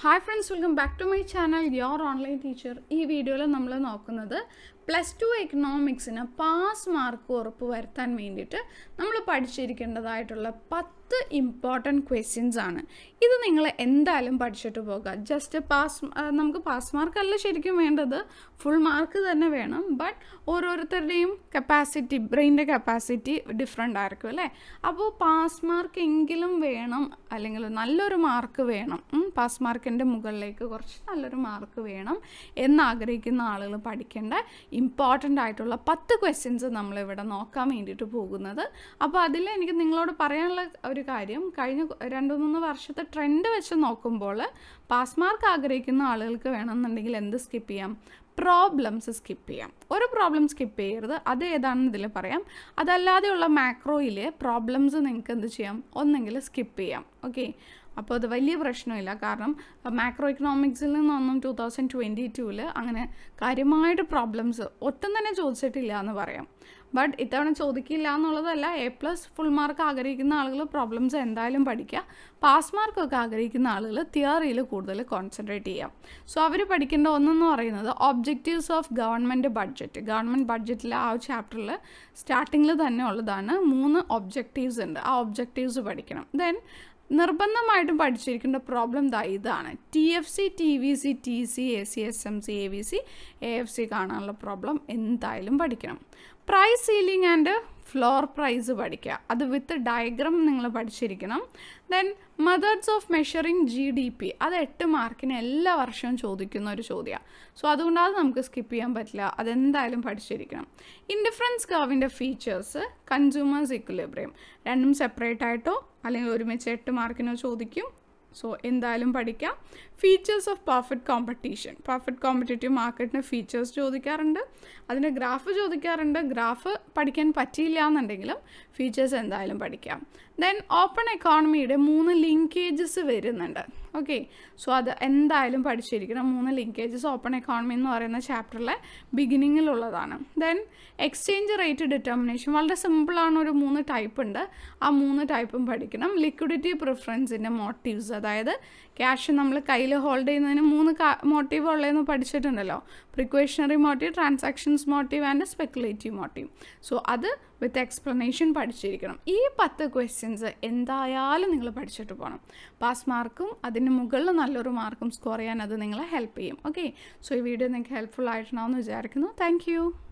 hi friends welcome back to my channel your online teacher ഈ വീഡിയോയിൽ നമ്മൾ നോക്കുന്നത് പ്ലസ് ടു എക്കണോമിക്സിന് പാസ് മാർക്ക് ഉറപ്പ് വരുത്താൻ വേണ്ടിയിട്ട് നമ്മൾ പഠിച്ചിരിക്കേണ്ടതായിട്ടുള്ള പത്ത് ഇമ്പോർട്ടൻറ്റ് ക്വസ്റ്റ്യൻസ് ആണ് ഇത് നിങ്ങൾ എന്തായാലും പഠിച്ചിട്ട് പോകുക ജസ്റ്റ് പാസ് നമുക്ക് പാസ് മാർക്ക് അല്ല ശരിക്കും വേണ്ടത് ഫുൾ മാർക്ക് തന്നെ വേണം ബട്ട് ഓരോരുത്തരുടെയും കപ്പാസിറ്റി ബ്രെയിൻ്റെ കപ്പാസിറ്റി ഡിഫറെൻ്റ് ആയിരിക്കും അല്ലേ അപ്പോൾ പാസ് മാർക്ക് എങ്കിലും വേണം അല്ലെങ്കിൽ നല്ലൊരു മാർക്ക് വേണം പാസ് മാർക്കിൻ്റെ മുകളിലേക്ക് കുറച്ച് നല്ലൊരു മാർക്ക് വേണം എന്നാഗ്രഹിക്കുന്ന ആളുകൾ പഠിക്കേണ്ട ഇമ്പോർട്ടൻ്റ് ആയിട്ടുള്ള പത്ത് ക്വസ്റ്റ്യൻസ് നമ്മളിവിടെ നോക്കാൻ വേണ്ടിയിട്ട് പോകുന്നത് അപ്പോൾ അതിൽ എനിക്ക് നിങ്ങളോട് പറയാനുള്ള ഒരു കാര്യം കഴിഞ്ഞ രണ്ട് മൂന്ന് വർഷത്തെ ട്രെൻഡ് വെച്ച് നോക്കുമ്പോൾ പാസ് മാർക്ക് ആഗ്രഹിക്കുന്ന ആളുകൾക്ക് വേണമെന്നുണ്ടെങ്കിൽ എന്ത് സ്കിപ്പ് ചെയ്യാം പ്രോബ്ലംസ് സ്കിപ്പ് ചെയ്യാം ഒരു പ്രോബ്ലം സ്കിപ്പ് ചെയ്യരുത് അത് ഏതാണെന്ന് ഇതിൽ പറയാം അതല്ലാതെയുള്ള മാക്രോയിലെ പ്രോബ്ലംസ് നിങ്ങൾക്ക് എന്ത് ചെയ്യാം ഒന്നെങ്കിൽ സ്കിപ്പ് ചെയ്യാം ഓക്കെ അപ്പോൾ അത് വലിയ പ്രശ്നമില്ല കാരണം മാക്രോ ഇക്കണോമിക്സിൽ നിന്നൊന്നും ടു തൗസൻഡ് ട്വൻറ്റി ടൂവിൽ അങ്ങനെ കാര്യമായിട്ട് പ്രോബ്ലംസ് ഒട്ടും തന്നെ ചോദിച്ചിട്ടില്ല എന്ന് പറയാം ബട്ട് ഇത്തവണ ചോദിക്കില്ല എന്നുള്ളതല്ല എ പ്ലസ് ഫുൾ മാർക്ക് ആഗ്രഹിക്കുന്ന ആളുകൾ പ്രോബ്ലംസ് എന്തായാലും പഠിക്കുക പാസ് മാർക്കൊക്കെ ആഗ്രഹിക്കുന്ന ആളുകൾ തിയറിയിൽ കൂടുതൽ കോൺസെൻട്രേറ്റ് ചെയ്യാം സോ അവർ പഠിക്കേണ്ട ഒന്നെന്ന് പറയുന്നത് objectives of government budget government ബഡ്ജറ്റിലെ ആ ചാപ്റ്ററിൽ സ്റ്റാർട്ടിങ്ങിൽ തന്നെ ഉള്ളതാണ് മൂന്ന് ഒബ്ജക്റ്റീവ്സ് ഉണ്ട് ആ ഒബ്ജക്റ്റീവ്സ് പഠിക്കണം ദെൻ നിർബന്ധമായിട്ടും പഠിച്ചിരിക്കേണ്ട പ്രോബ്ലം ദാ ഇതാണ് T F C T V C T C A C S M C A V C A F C കാണാനുള്ള പ്രോബ്ലം എന്തായാലും പഠിക്കണം price ceiling and floor price പഠിക്കുക അത് വിത്ത് ഡയഗ്രാം നിങ്ങൾ പഠിച്ചിരിക്കണം then methods of measuring G D P അത് എട്ട് മാർക്കിന് എല്ലാ വർഷവും ചോദിക്കുന്ന ഒരു ചോദ്യമാണ് സോ അതുകൊണ്ട് അത് നമുക്ക് സ്കിപ്പ് ചെയ്യാൻ പറ്റില്ല അതെന്തായാലും പഠിച്ചിരിക്കണം ഇൻഡിഫറൻസ് കർവിൻ്റെ ഫീച്ചേഴ്സ് കൺസ്യൂമേഴ്സ് ഇക്വലിബ്രിയം രണ്ടും സെപ്പറേറ്റ് ആയിട്ടോ അല്ലെങ്കിൽ ഒരുമിച്ച് എട്ട് മാർക്കിനോ ചോദിക്കും സോ എന്തായാലും പഠിക്കാം features of perfect competition perfect competitive മാർക്കറ്റിന് ഫീച്ചേഴ്സ് ചോദിക്കാറുണ്ട് അതിൻ്റെ ഗ്രാഫ് ചോദിക്കാറുണ്ട് ഗ്രാഫ് പഠിക്കാൻ പറ്റിയില്ല എന്നുണ്ടെങ്കിലും ഫീച്ചേഴ്സ് എന്തായാലും പഠിക്കാം ദെൻ ഓപ്പൺ എക്കോണമിയുടെ മൂന്ന് ലിങ്കേജസ് വരുന്നുണ്ട് ഓക്കെ സോ അത് എന്തായാലും പഠിച്ചിരിക്കണം മൂന്ന് ലിങ്കേജസ് ഓപ്പൺ എക്കോണമി എന്ന് പറയുന്ന ചാപ്റ്ററിലെ ബിഗിനിങ്ങിലുള്ളതാണ് ദെൻ എക്സ്ചേഞ്ച് റേറ്റ് ഡിറ്റർമിനേഷൻ വളരെ സിമ്പിളാണ് ഒരു മൂന്ന് ടൈപ്പ് ഉണ്ട് ആ മൂന്ന് ടൈപ്പും പഠിക്കണം ലിക്വിഡിറ്റി പ്രിഫറൻസിൻ്റെ മോട്ടീവ്സ് അതായത് ക്യാഷ് നമ്മൾ കയ്യിൽ ഹോൾഡ് ചെയ്യുന്നതിന് മൂന്ന് മോട്ടീവ് ഉള്ളതെന്ന് പഠിച്ചിട്ടുണ്ടല്ലോ precautionary motive transactions motive and speculative motive so അത് വിത്ത് എക്സ്പ്ലനേഷൻ പഠിച്ചിരിക്കണം ഈ പത്ത് ക്വസ്റ്റ്യൻസ് എന്തായാലും നിങ്ങൾ പഠിച്ചിട്ട് പോകണം പാസ് മാർക്കും അതിന് മുകളിൽ നല്ലൊരു മാർക്കും സ്കോർ ചെയ്യാൻ അത് നിങ്ങളെ ഹെൽപ്പ് ചെയ്യും ഓക്കെ സോ ഈ വീഡിയോ നിങ്ങൾക്ക് ഹെൽപ്ഫുൾ ആയിട്ടുണ്ടാവുമെന്ന് വിചാരിക്കുന്നു താങ്ക്